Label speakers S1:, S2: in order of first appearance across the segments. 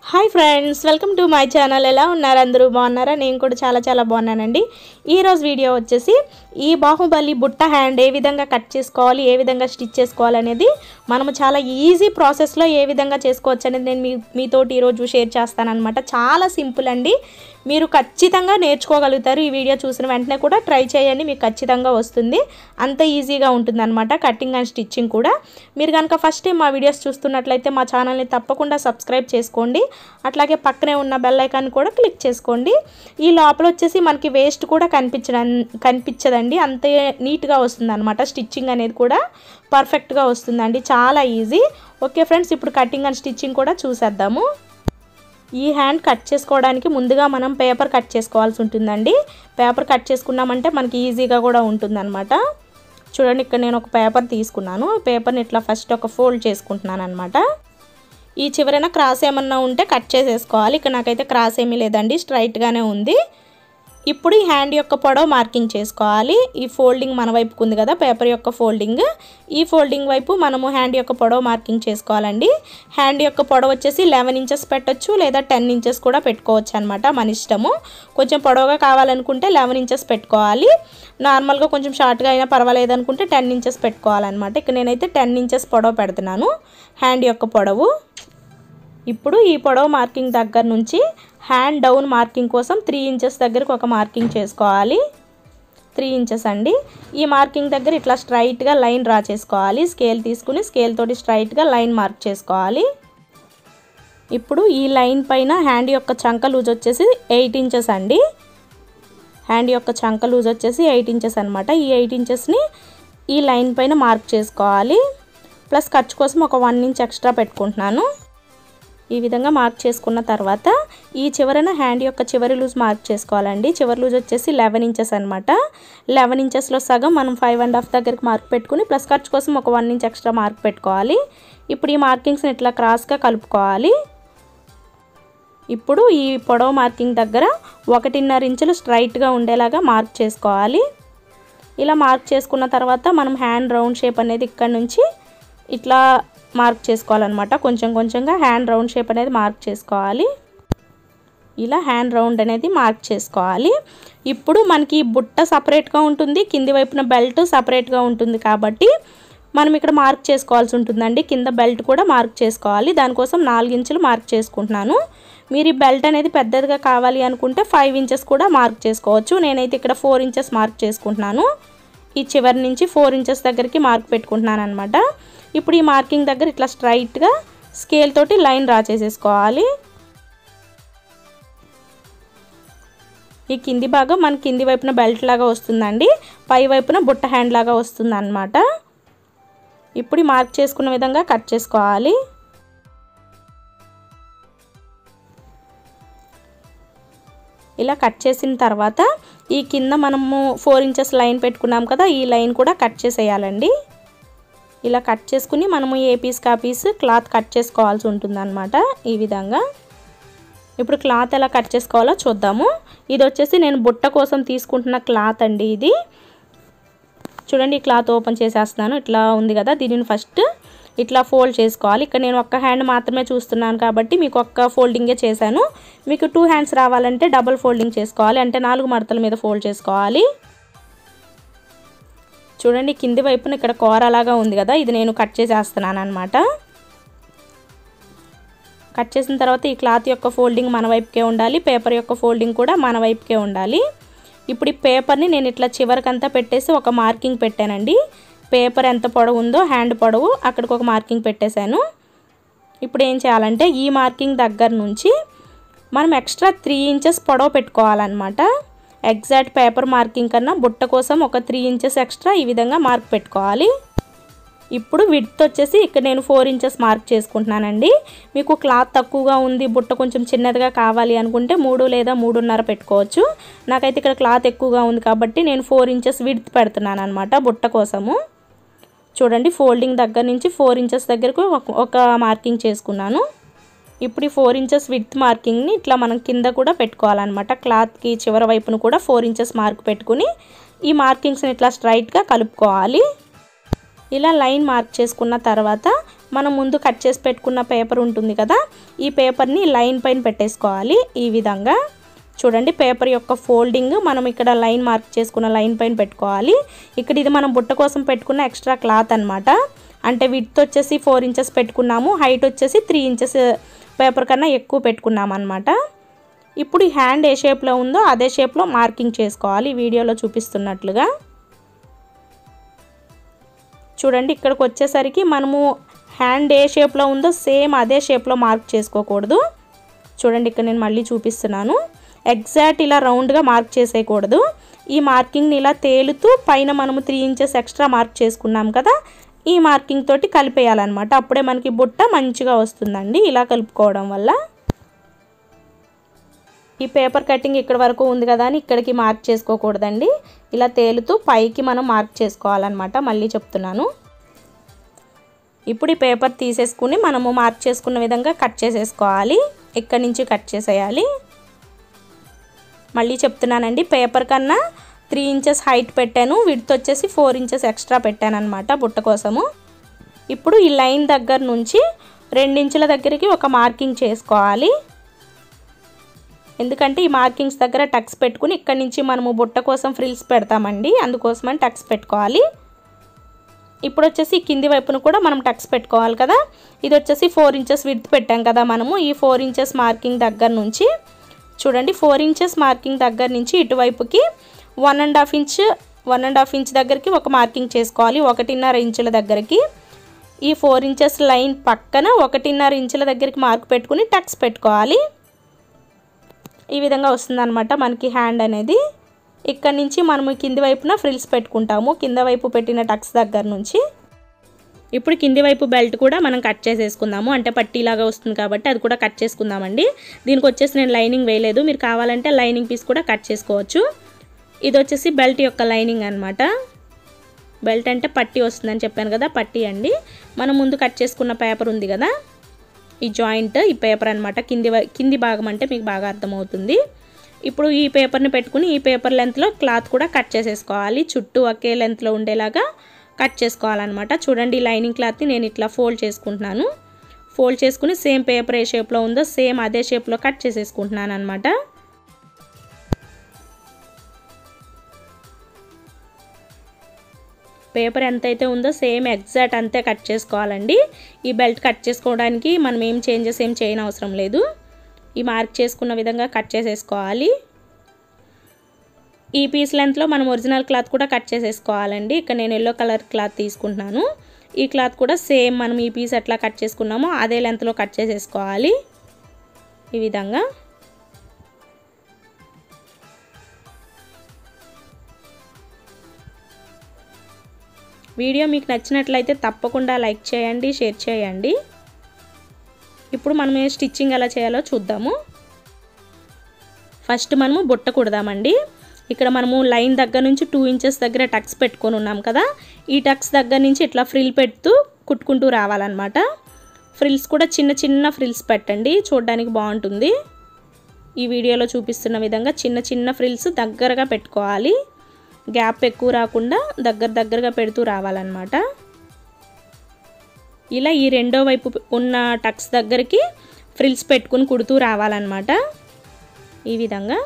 S1: hi friends welcome to my channel ఎలా ఉన్నారు అందరూ బాగున్నారా నేను కూడా చాలా చాలా బాగున్నానండి ఈరోజు వీడియో వచ్చేసి ఈ బాహుబలి బుట్ట హ్యాండ్ ఏ విధంగా కట్ చేసుకోవాలి ఏ విధంగా స్టిచ్ చేసుకోవాలి అనేది మనము చాలా ఈజీ ప్రాసెస్లో ఏ విధంగా చేసుకోవచ్చు అనేది నేను మీ మీతోటి ఈరోజు షేర్ చేస్తానన్నమాట చాలా సింపుల్ అండి మీరు ఖచ్చితంగా నేర్చుకోగలుగుతారు ఈ వీడియో చూసిన వెంటనే కూడా ట్రై చేయండి మీకు ఖచ్చితంగా వస్తుంది అంత ఈజీగా ఉంటుందన్నమాట కటింగ్ అండ్ స్టిచ్చింగ్ కూడా మీరు కనుక ఫస్ట్ టైం మా వీడియోస్ చూస్తున్నట్లయితే మా ఛానల్ని తప్పకుండా సబ్స్క్రైబ్ చేసుకోండి అట్లాగే పక్కనే ఉన్న బెల్ ఐకాన్ కూడా క్లిక్ చేసుకోండి ఈ లోపల వచ్చేసి మనకి వేస్ట్ కూడా కనిపించడం కనిపించదండి అంతే నీట్గా వస్తుంది అనమాట స్టిచ్చింగ్ అనేది కూడా పర్ఫెక్ట్గా వస్తుందండి చాలా ఈజీ ఓకే ఫ్రెండ్స్ ఇప్పుడు కటింగ్ అండ్ స్టిచ్చింగ్ కూడా చూసేద్దాము ఈ హ్యాండ్ కట్ చేసుకోవడానికి ముందుగా మనం పేపర్ కట్ చేసుకోవాల్సి ఉంటుందండి పేపర్ కట్ చేసుకున్నామంటే మనకి ఈజీగా కూడా ఉంటుందన్నమాట చూడండి ఇక్కడ నేను ఒక పేపర్ తీసుకున్నాను పేపర్ని ఇట్లా ఫస్ట్ ఒక ఫోల్డ్ చేసుకుంటున్నాను అనమాట ఈ చివరైన క్రాస్ ఏమన్నా ఉంటే కట్ చేసేసుకోవాలి ఇక్కడ నాకైతే క్రాస్ ఏమీ లేదండి స్ట్రైట్గానే ఉంది ఇప్పుడు ఈ హ్యాండ్ యొక్క పొడవు మార్కింగ్ చేసుకోవాలి ఈ ఫోల్డింగ్ మన వైపుకు ఉంది కదా పేపర్ యొక్క ఫోల్డింగ్ ఈ ఫోల్డింగ్ వైపు మనము హ్యాండ్ యొక్క పొడవు మార్కింగ్ చేసుకోవాలండి హ్యాండ్ యొక్క పొడవు వచ్చేసి లెవెన్ ఇంచెస్ పెట్టొచ్చు లేదా టెన్ ఇంచెస్ కూడా పెట్టుకోవచ్చు అనమాట మన ఇష్టము కొంచెం పొడవుగా కావాలనుకుంటే లెవెన్ ఇంచెస్ పెట్టుకోవాలి నార్మల్గా కొంచెం షార్ట్గా అయినా పర్వాలేదు అనుకుంటే టెన్ ఇంచెస్ పెట్టుకోవాలన్నమాట ఇక్కడ నేనైతే టెన్ ఇంచెస్ పొడవు పెడుతున్నాను హ్యాండ్ యొక్క పొడవు ఇప్పుడు ఈ పొడవు మార్కింగ్ దగ్గర నుంచి హ్యాండ్ డౌన్ మార్కింగ్ కోసం త్రీ ఇంచెస్ దగ్గరకు ఒక మార్కింగ్ చేసుకోవాలి త్రీ ఇంచెస్ అండి ఈ మార్కింగ్ దగ్గర ఇట్లా స్ట్రైట్గా లైన్ డ్రా చేసుకోవాలి స్కేల్ తీసుకుని స్కేల్ తోటి స్ట్రైట్గా లైన్ మార్క్ చేసుకోవాలి ఇప్పుడు ఈ లైన్ పైన హ్యాండ్ యొక్క చంక లూజ్ వచ్చేసి ఎయిట్ ఇంచెస్ అండి హ్యాండ్ యొక్క చంక లూజ్ వచ్చేసి ఎయిట్ ఇంచెస్ అనమాట ఈ ఎయిట్ ఇంచెస్ని ఈ లైన్ పైన మార్క్ చేసుకోవాలి ప్లస్ ఖర్చు కోసం ఒక వన్ ఇంచ్ ఎక్స్ట్రా పెట్టుకుంటున్నాను ఈ విధంగా మార్క్ చేసుకున్న తర్వాత ఈ చివరన హ్యాండ్ యొక్క చివరి లూజ్ మార్క్ చేసుకోవాలండి చివరి లూజ్ వచ్చేసి లెవెన్ ఇంచెస్ అనమాట లెవెన్ ఇంచెస్లో సగం మనం ఫైవ్ అండ్ హాఫ్ దగ్గరికి మార్క్ పెట్టుకుని ప్లస్ ఖర్చు కోసం ఒక వన్ ఇంచ్ ఎక్స్ట్రా మార్క్ పెట్టుకోవాలి ఇప్పుడు ఈ మార్కింగ్స్ని ఇట్లా క్రాస్గా కలుపుకోవాలి ఇప్పుడు ఈ పొడవు మార్కింగ్ దగ్గర ఒకటిన్నర ఇంచులు స్ట్రైట్గా ఉండేలాగా మార్క్ చేసుకోవాలి ఇలా మార్క్ చేసుకున్న తర్వాత మనం హ్యాండ్ రౌండ్ షేప్ అనేది ఇక్కడ నుంచి ఇట్లా మార్క్ చేసుకోవాలన్నమాట కొంచెం కొంచెంగా హ్యాండ్ రౌండ్ షేప్ అనేది మార్క్ చేసుకోవాలి ఇలా హ్యాండ్ రౌండ్ అనేది మార్క్ చేసుకోవాలి ఇప్పుడు మనకి బుట్ట సపరేట్గా ఉంటుంది కింది వైపున బెల్ట్ సపరేట్గా ఉంటుంది కాబట్టి మనం ఇక్కడ మార్క్ చేసుకోవాల్సి ఉంటుందండి కింద బెల్ట్ కూడా మార్క్ చేసుకోవాలి దానికోసం నాలుగు ఇంచులు మార్క్ చేసుకుంటున్నాను మీరు ఈ బెల్ట్ అనేది పెద్దదిగా కావాలి అనుకుంటే ఫైవ్ ఇంచెస్ కూడా మార్క్ చేసుకోవచ్చు నేనైతే ఇక్కడ ఫోర్ ఇంచెస్ మార్క్ చేసుకుంటున్నాను ఈ చివరి నుంచి ఫోర్ ఇంచెస్ దగ్గరికి మార్క్ పెట్టుకుంటున్నాను అనమాట ఇప్పుడు ఈ మార్కింగ్ దగ్గర ఇట్లా స్ట్రైట్గా స్కేల్ తోటి లైన్ డ్రా చేసేసుకోవాలి ఈ కింది భాగం మన కింది వైపున బెల్ట్ లాగా వస్తుందండి పై వైపున బుట్ట హ్యాండ్ లాగా వస్తుంది అనమాట ఇప్పుడు మార్క్ చేసుకున్న విధంగా కట్ చేసుకోవాలి ఇలా కట్ చేసిన తర్వాత ఈ కింద మనము ఫోర్ ఇంచెస్ లైన్ పెట్టుకున్నాం కదా ఈ లైన్ కూడా కట్ చేసేయాలండి ఇలా కట్ చేసుకుని మనము ఏ పీస్ కా పీస్ క్లాత్ కట్ చేసుకోవాల్సి ఉంటుందన్నమాట ఈ విధంగా ఇప్పుడు క్లాత్ ఎలా కట్ చేసుకోవాలో చూద్దాము ఇది వచ్చేసి నేను బుట్ట కోసం తీసుకుంటున్న క్లాత్ అండి ఇది చూడండి ఈ క్లాత్ ఓపెన్ చేసేస్తున్నాను ఇట్లా ఉంది కదా దీనిని ఫస్ట్ ఇట్లా ఫోల్డ్ చేసుకోవాలి ఇక్కడ నేను ఒక్క హ్యాండ్ మాత్రమే చూస్తున్నాను కాబట్టి మీకు ఒక్క ఫోల్డింగే చేశాను మీకు టూ హ్యాండ్స్ రావాలంటే డబుల్ ఫోల్డింగ్ చేసుకోవాలి అంటే నాలుగు మడతల మీద ఫోల్డ్ చేసుకోవాలి చూడండి కింది వైపున ఇక్కడ కూర లాగా ఉంది కదా ఇది నేను కట్ చేసేస్తున్నాను అనమాట కట్ చేసిన తర్వాత ఈ క్లాత్ యొక్క ఫోల్డింగ్ మన వైపుకే ఉండాలి పేపర్ యొక్క ఫోల్డింగ్ కూడా మన వైపుకే ఉండాలి ఇప్పుడు ఈ పేపర్ని నేను ఇట్లా చివరికంతా పెట్టేసి ఒక మార్కింగ్ పెట్టానండి పేపర్ ఎంత పొడవు ఉందో హ్యాండ్ పొడవు అక్కడికి ఒక మార్కింగ్ పెట్టేశాను ఇప్పుడు ఏం చేయాలంటే ఈ మార్కింగ్ దగ్గర నుంచి మనం ఎక్స్ట్రా త్రీ ఇంచెస్ పొడవు పెట్టుకోవాలన్నమాట ఎగ్జాక్ట్ పేపర్ మార్కింగ్ కన్నా బుట్ట కోసం ఒక త్రీ ఇంచెస్ ఎక్స్ట్రా ఈ విధంగా మార్క్ పెట్టుకోవాలి ఇప్పుడు విడ్త్ వచ్చేసి ఇక్కడ నేను ఫోర్ ఇంచెస్ మార్క్ చేసుకుంటున్నానండి మీకు క్లాత్ తక్కువగా ఉంది బుట్ట కొంచెం చిన్నదిగా కావాలి అనుకుంటే మూడు లేదా మూడున్నర పెట్టుకోవచ్చు నాకైతే ఇక్కడ క్లాత్ ఎక్కువగా ఉంది కాబట్టి నేను ఫోర్ ఇంచెస్ విడ్త్ పెడుతున్నాను అనమాట బుట్ట కోసము చూడండి ఫోల్డింగ్ దగ్గర నుంచి ఫోర్ ఇంచెస్ దగ్గరకు ఒక మార్కింగ్ చేసుకున్నాను ఇప్పుడు ఈ ఫోర్ ఇంచెస్ విత్ మార్కింగ్ని ఇట్లా మనం కింద కూడా పెట్టుకోవాలన్నమాట క్లాత్కి చివరి వైపును కూడా ఫోర్ ఇంచెస్ మార్క్ పెట్టుకుని ఈ మార్కింగ్స్ని ఇట్లా స్ట్రైట్గా కలుపుకోవాలి ఇలా లైన్ మార్క్ చేసుకున్న తర్వాత మనం ముందు కట్ చేసి పెట్టుకున్న పేపర్ ఉంటుంది కదా ఈ పేపర్ని లైన్ పైన పెట్టేసుకోవాలి ఈ విధంగా చూడండి పేపర్ యొక్క ఫోల్డింగ్ మనం ఇక్కడ లైన్ మార్క్ చేసుకున్న లైన్ పైన పెట్టుకోవాలి ఇక్కడ ఇది మనం బుట్ట కోసం పెట్టుకున్న ఎక్స్ట్రా క్లాత్ అనమాట అంటే విడ్త్ వచ్చేసి ఫోర్ ఇంచెస్ పెట్టుకున్నాము హైట్ వచ్చేసి త్రీ ఇంచెస్ పేపర్ కన్నా ఎక్కువ పెట్టుకున్నాం అనమాట ఇప్పుడు ఈ హ్యాండ్ ఏ షేప్లో ఉందో అదే షేప్లో మార్కింగ్ చేసుకోవాలి వీడియోలో చూపిస్తున్నట్లుగా చూడండి ఇక్కడికి వచ్చేసరికి మనము హ్యాండ్ ఏ షేప్లో ఉందో సేమ్ అదే షేప్లో మార్క్ చేసుకోకూడదు చూడండి ఇక్కడ నేను మళ్ళీ చూపిస్తున్నాను ఎగ్జాక్ట్ ఇలా రౌండ్గా మార్క్ చేసేయకూడదు ఈ మార్కింగ్ని ఇలా తేలుతూ పైన మనము త్రీ ఇంచెస్ ఎక్స్ట్రా మార్క్ చేసుకున్నాం కదా ఈ మార్కింగ్ తోటి కలిపేయాలన్నమాట అప్పుడే మనకి బుట్ట మంచిగా వస్తుందండి ఇలా కలుపుకోవడం వల్ల ఈ పేపర్ కటింగ్ ఇక్కడ వరకు ఉంది కదా అని ఇక్కడికి మార్క్ చేసుకోకూడదండి ఇలా తేలుతూ పైకి మనం మార్క్ చేసుకోవాలన్నమాట మళ్ళీ చెప్తున్నాను ఇప్పుడు ఈ పేపర్ తీసేసుకుని మనము మార్క్ చేసుకున్న విధంగా కట్ చేసేసుకోవాలి ఇక్కడి నుంచి కట్ చేసేయాలి మళ్ళీ చెప్తున్నానండి పేపర్ కన్నా త్రీ ఇంచెస్ హైట్ పెట్టాను విడ్త్ వచ్చేసి ఫోర్ ఇంచెస్ ఎక్స్ట్రా పెట్టాను అనమాట బుట్ట కోసము ఇప్పుడు ఈ లైన్ దగ్గర నుంచి రెండించుల దగ్గరికి ఒక మార్కింగ్ చేసుకోవాలి ఎందుకంటే ఈ మార్కింగ్స్ దగ్గర టక్స్ పెట్టుకుని ఇక్కడి నుంచి మనము బుట్ట కోసం ఫ్రిల్స్ పెడతామండి అందుకోసమని టక్స్ పెట్టుకోవాలి ఇప్పుడు వచ్చేసి కింది వైపును కూడా మనం టక్స్ పెట్టుకోవాలి కదా ఇది వచ్చేసి ఫోర్ ఇంచెస్ విడ్త్ పెట్టాం కదా మనము ఈ ఫోర్ ఇంచెస్ మార్కింగ్ దగ్గర నుంచి చూడండి ఫోర్ ఇంచెస్ మార్కింగ్ దగ్గర నుంచి ఇటువైపుకి one and half inch one and half inch దగ్గరికి ఒక మార్కింగ్ చేసుకోవాలి ఒకటిన్నర ఇంచుల దగ్గరికి ఈ ఫోర్ ఇంచెస్ లైన్ పక్కన ఒకటిన్నర ఇంచుల దగ్గరికి మార్క్ పెట్టుకుని టక్స్ పెట్టుకోవాలి ఈ విధంగా వస్తుందన్నమాట మనకి హ్యాండ్ అనేది ఇక్కడ నుంచి మనము కింది వైపున ఫ్రిల్స్ పెట్టుకుంటాము కింద వైపు పెట్టిన టక్స్ దగ్గర నుంచి ఇప్పుడు కింది వైపు బెల్ట్ కూడా మనం కట్ చేసేసుకుందాము అంటే పట్టీలాగా వస్తుంది కాబట్టి అది కూడా కట్ చేసుకుందామండి దీనికి వచ్చేసి నేను లైనింగ్ వేయలేదు మీరు కావాలంటే లైనింగ్ పీస్ కూడా కట్ చేసుకోవచ్చు ఇది వచ్చేసి బెల్ట్ యొక్క లైనింగ్ అనమాట బెల్ట్ అంటే పట్టీ వస్తుందని చెప్పాను కదా పట్టీ అండి మనం ముందు కట్ చేసుకున్న పేపర్ ఉంది కదా ఈ జాయింట్ ఈ పేపర్ అనమాట కింది వై- కింది భాగం అంటే మీకు బాగా అర్థమవుతుంది ఇప్పుడు ఈ పేపర్ని పెట్టుకుని ఈ పేపర్ లెంత్లో క్లాత్ కూడా కట్ చేసేసుకోవాలి చుట్టూ ఒకే లెంత్లో ఉండేలాగా కట్ చేసుకోవాలన్నమాట చూడండి ఈ లైనింగ్ క్లాత్ని నేను ఇట్లా ఫోల్డ్ చేసుకుంటున్నాను ఫోల్డ్ చేసుకుని సేమ్ పేపర్ ఏ షేప్లో ఉందో సేమ్ అదే షేప్లో కట్ చేసేసుకుంటున్నాను అనమాట పేపర్ ఎంతైతే ఉందో సేమ్ ఎగ్జాక్ట్ అంతే కట్ చేసుకోవాలండి ఈ బెల్ట్ కట్ చేసుకోవడానికి మనం ఏం చేంజెస్ ఏం చేయని అవసరం లేదు ఈ మార్క్ చేసుకున్న విధంగా కట్ చేసేసుకోవాలి ఈ పీస్ లెంత్లో మనం ఒరిజినల్ క్లాత్ కూడా కట్ చేసేసుకోవాలండి ఇక్కడ నేను ఎల్లో కలర్ క్లాత్ తీసుకుంటున్నాను ఈ క్లాత్ కూడా సేమ్ మనం ఈ పీస్ ఎట్లా కట్ చేసుకున్నామో అదే లెంత్లో కట్ చేసేసుకోవాలి ఈ విధంగా వీడియో మీకు నచ్చినట్లయితే తప్పకుండా లైక్ చేయండి షేర్ చేయండి ఇప్పుడు మనం ఏ స్టిచ్చింగ్ ఎలా చేయాలో చూద్దాము ఫస్ట్ మనము బుట్ట కుడదామండి ఇక్కడ మనము లైన్ దగ్గర నుంచి టూ ఇంచెస్ దగ్గర టక్స్ పెట్టుకొని ఉన్నాం కదా ఈ టక్స్ దగ్గర నుంచి ఇట్లా ఫ్రిల్ పెడుతూ కుట్టుకుంటూ రావాలన్నమాట ఫ్రిల్స్ కూడా చిన్న చిన్న ఫ్రిల్స్ పెట్టండి చూడడానికి బాగుంటుంది ఈ వీడియోలో చూపిస్తున్న విధంగా చిన్న చిన్న ఫ్రిల్స్ దగ్గరగా పెట్టుకోవాలి గ్యాప్ ఎక్కువ రాకుండా దగ్గర దగ్గరగా పెడుతూ రావాలన్నమాట ఇలా ఈ రెండో వైపు ఉన్న టక్స్ దగ్గరికి ఫ్రిల్స్ పెట్టుకుని కుడుతూ రావాలన్నమాట ఈ విధంగా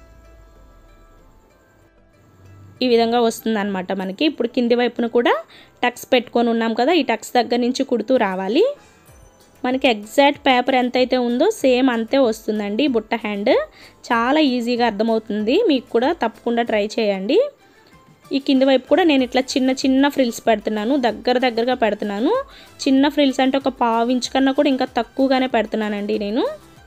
S1: ఈ విధంగా వస్తుందన్నమాట మనకి ఇప్పుడు కింది వైపున కూడా టక్స్ పెట్టుకొని ఉన్నాం కదా ఈ టక్స్ దగ్గర నుంచి కుడుతూ రావాలి మనకి ఎగ్జాక్ట్ పేపర్ ఎంతైతే ఉందో సేమ్ అంతే వస్తుందండి బుట్ట హ్యాండ్ చాలా ఈజీగా అర్థమవుతుంది మీకు కూడా తప్పకుండా ట్రై చేయండి ఈ కింది వైపు కూడా నేను ఇట్లా చిన్న చిన్న ఫ్రిల్స్ పెడుతున్నాను దగ్గర దగ్గరగా పెడుతున్నాను చిన్న ఫ్రిల్స్ అంటే ఒక పావు ఇంచ్ కన్నా కూడా ఇంకా తక్కువగానే పెడుతున్నానండి నేను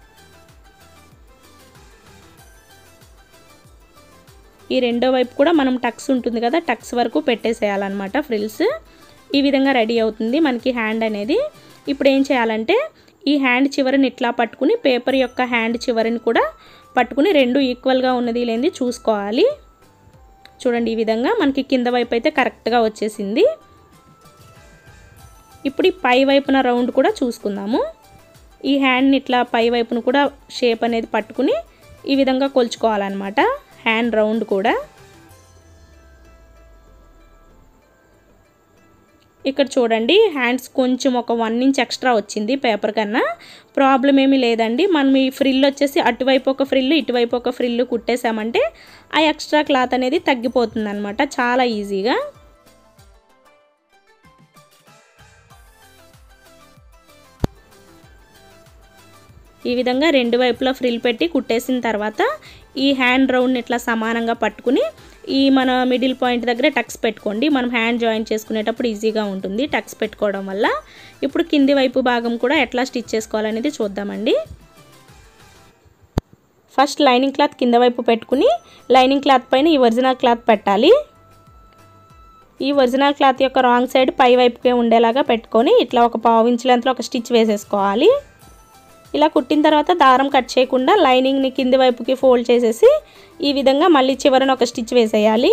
S1: ఈ రెండో వైపు కూడా మనం టక్స్ ఉంటుంది కదా టక్స్ వరకు పెట్టేసేయాలన్నమాట ఫ్రిల్స్ ఈ విధంగా రెడీ అవుతుంది మనకి హ్యాండ్ అనేది ఇప్పుడు ఏం చేయాలంటే ఈ హ్యాండ్ చివరిని ఇట్లా పట్టుకుని పేపర్ యొక్క హ్యాండ్ చివరిని కూడా పట్టుకుని రెండు ఈక్వల్గా ఉన్నది లేనిది చూసుకోవాలి చూడండి ఈ విధంగా మనకి కింద వైపు అయితే కరెక్ట్గా వచ్చేసింది ఇప్పుడు ఈ పై వైపున రౌండ్ కూడా చూసుకుందాము ఈ హ్యాండ్ని ఇట్లా పై వైపును కూడా షేప్ అనేది పట్టుకుని ఈ విధంగా కొలుచుకోవాలన్నమాట హ్యాండ్ రౌండ్ కూడా ఇక్కడ చూడండి హ్యాండ్స్ కొంచెం ఒక వన్ ఇంచ్ ఎక్స్ట్రా వచ్చింది పేపర్ కన్నా ప్రాబ్లం ఏమీ లేదండి మనం ఈ ఫ్రిల్ వచ్చేసి అటువైపు ఒక ఫ్రిల్ ఇటువైపు ఒక ఫ్రిల్ కుట్టేసామంటే ఆ ఎక్స్ట్రా క్లాత్ అనేది తగ్గిపోతుంది అనమాట చాలా ఈజీగా ఈ విధంగా రెండు వైపులా ఫ్రిల్ పెట్టి కుట్టేసిన తర్వాత ఈ హ్యాండ్ రౌండ్ని ఇట్లా సమానంగా పట్టుకుని ఈ మన మిడిల్ పాయింట్ దగ్గర టక్స్ పెట్టుకోండి మనం హ్యాండ్ జాయిన్ చేసుకునేటప్పుడు ఈజీగా ఉంటుంది టక్స్ పెట్టుకోవడం వల్ల ఇప్పుడు కింది వైపు భాగం కూడా ఎట్లా స్టిచ్ చేసుకోవాలనేది చూద్దామండి ఫస్ట్ లైనింగ్ క్లాత్ కింద వైపు పెట్టుకుని లైనింగ్ క్లాత్ పైన ఈ ఒరిజినల్ క్లాత్ పెట్టాలి ఈ ఒరిజినల్ క్లాత్ యొక్క రాంగ్ సైడ్ పై వైపుకే ఉండేలాగా పెట్టుకొని ఇట్లా ఒక పావు ఇంచ్ లెంత్లో ఒక స్టిచ్ వేసేసుకోవాలి ఇలా కుట్టిన తర్వాత దారం కట్ చేయకుండా లైనింగ్ని కింది వైపుకి ఫోల్డ్ చేసేసి ఈ విధంగా మళ్ళీ చివరన ఒక స్టిచ్ వేసేయాలి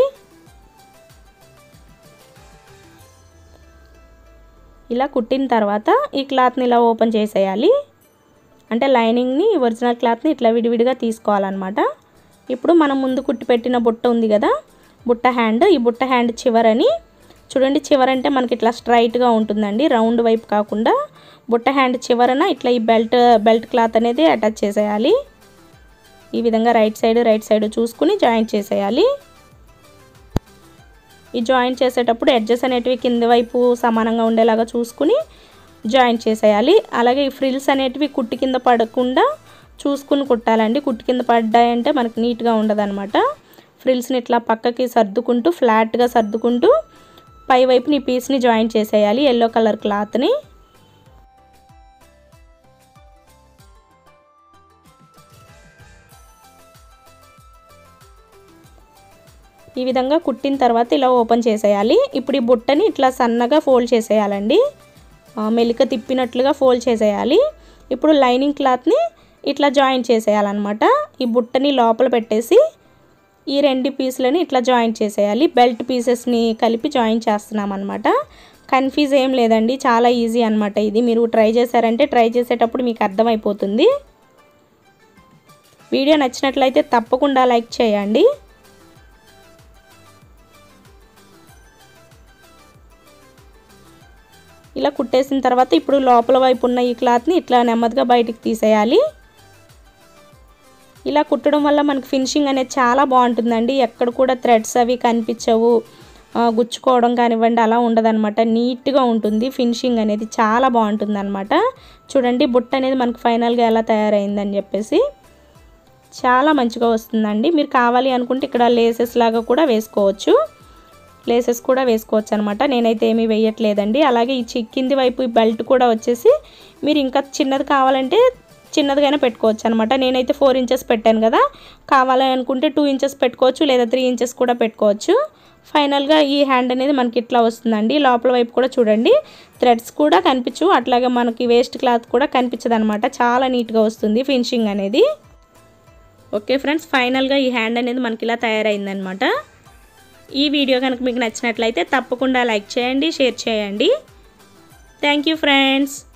S1: ఇలా కుట్టిన తర్వాత ఈ క్లాత్ని ఇలా ఓపెన్ చేసేయాలి అంటే లైనింగ్ని ఒరిజినల్ క్లాత్ని ఇట్లా విడివిడిగా తీసుకోవాలన్నమాట ఇప్పుడు మనం ముందు కుట్టి పెట్టిన బుట్ట ఉంది కదా బుట్ట హ్యాండ్ ఈ బుట్ట హ్యాండ్ చివరని చూడండి చివరంటే మనకి ఇట్లా స్ట్రైట్గా ఉంటుందండి రౌండ్ వైపు కాకుండా బుట్ట హ్యాండ్ చివరన ఇట్లా ఈ బెల్ట్ బెల్ట్ క్లాత్ అనేది అటాచ్ చేసేయాలి ఈ విధంగా రైట్ సైడ్ రైట్ సైడ్ చూసుకుని జాయింట్ చేసేయాలి ఈ జాయింట్ చేసేటప్పుడు ఎడ్జెస్ అనేటివి కింద వైపు సమానంగా ఉండేలాగా చూసుకుని జాయింట్ చేసేయాలి అలాగే ఈ ఫ్రిల్స్ అనేటివి కుట్టి కింద పడకుండా చూసుకుని కుట్టాలండి కుట్టి కింద పడ్డాయంటే మనకి నీట్గా ఉండదన్నమాట ఫ్రిల్స్ని ఇట్లా పక్కకి సర్దుకుంటూ ఫ్లాట్గా సర్దుకుంటూ పై వైపుని పీస్ని జాయింట్ చేసేయాలి ఎల్లో కలర్ క్లాత్ని ఈ విధంగా కుట్టిన తర్వాత ఇలా ఓపెన్ చేసేయాలి ఇప్పుడు ఈ బుట్టని ఇట్లా సన్నగా ఫోల్డ్ చేసేయాలండి మెలిక తిప్పినట్లుగా ఫోల్డ్ చేసేయాలి ఇప్పుడు లైనింగ్ క్లాత్ని ఇట్లా జాయింట్ చేసేయాలన్నమాట ఈ బుట్టని లోపల పెట్టేసి ఈ రెండు పీసులని ఇట్లా జాయింట్ చేసేయాలి బెల్ట్ పీసెస్ని కలిపి జాయింట్ చేస్తున్నాం అనమాట కన్ఫ్యూజ్ ఏం లేదండి చాలా ఈజీ అనమాట ఇది మీరు ట్రై చేశారంటే ట్రై చేసేటప్పుడు మీకు అర్థమైపోతుంది వీడియో నచ్చినట్లయితే తప్పకుండా లైక్ చేయండి ఇలా కుట్టేసిన తర్వాత ఇప్పుడు లోపల వైపు ఉన్న ఈ క్లాత్ని ఇట్లా నెమ్మదిగా బయటికి తీసేయాలి ఇలా కుట్టడం వల్ల మనకి ఫినిషింగ్ అనేది చాలా బాగుంటుందండి ఎక్కడ కూడా థ్రెడ్స్ అవి కనిపించవు గుచ్చుకోవడం కానివ్వండి అలా ఉండదన్నమాట నీట్గా ఉంటుంది ఫినిషింగ్ అనేది చాలా బాగుంటుంది అనమాట చూడండి బుట్ట అనేది మనకు ఫైనల్గా ఎలా తయారైందని చెప్పేసి చాలా మంచిగా వస్తుందండి మీరు కావాలి అనుకుంటే ఇక్కడ లేసెస్ లాగా కూడా వేసుకోవచ్చు లేసెస్ కూడా వేసుకోవచ్చు అనమాట నేనైతే ఏమీ వేయట్లేదండి అలాగే ఈ కింది వైపు ఈ బెల్ట్ కూడా వచ్చేసి మీరు ఇంకా చిన్నది కావాలంటే చిన్నదిగానే పెట్టుకోవచ్చు అనమాట నేనైతే ఫోర్ ఇంచెస్ పెట్టాను కదా కావాలి అనుకుంటే టూ ఇంచెస్ పెట్టుకోవచ్చు లేదా త్రీ ఇంచెస్ కూడా పెట్టుకోవచ్చు ఫైనల్గా ఈ హ్యాండ్ అనేది మనకి ఇట్లా వస్తుందండి లోపల వైపు కూడా చూడండి థ్రెడ్స్ కూడా కనిపించు అట్లాగే మనకి వేస్ట్ క్లాత్ కూడా కనిపించదు అనమాట చాలా నీట్గా వస్తుంది ఫినిషింగ్ అనేది ఓకే ఫ్రెండ్స్ ఫైనల్గా ఈ హ్యాండ్ అనేది మనకి ఇలా తయారైందనమాట ఈ వీడియో కనుక మీకు నచ్చినట్లయితే తప్పకుండా లైక్ చేయండి షేర్ చేయండి థ్యాంక్ యూ ఫ్రెండ్స్